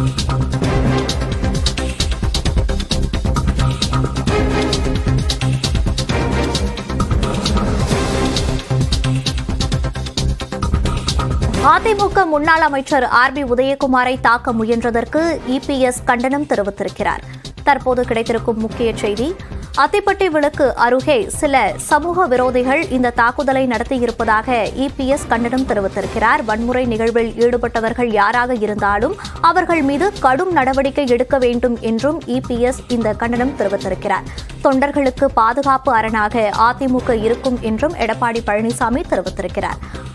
அதிமுக முன்னாள் அமைச்சர் R B உதயகுமாரை தாக்க முயன்றதற்கு இபிஎஸ் கண்டனம் தெரிவித்திருக்கிறார் தற்போது கிடைத்திருக்கும் முக்கிய செய்தி அத்திப்பட்டி விளக்கு அருகே சில சமூக விரோதிகள் இந்த தாக்குதலை நடத்தியிருப்பதாக இபிஎஸ் கண்டனம் தெரிவித்திருக்கிறார் வன்முறை நிகழ்வில் ஈடுபட்டவர்கள் யாராக இருந்தாலும் அவர்கள் மீது கடும் நடவடிக்கை எடுக்க வேண்டும் என்றும் இபிஎஸ் இந்த கண்டனம் தெரிவித்திருக்கிறார் தொண்டர்களுக்கு பாதுகாப்பு அரணாக அதிமுக இருக்கும் என்றும் எடப்பாடி பழனிசாமி தெரிவித்திருக்கிறார்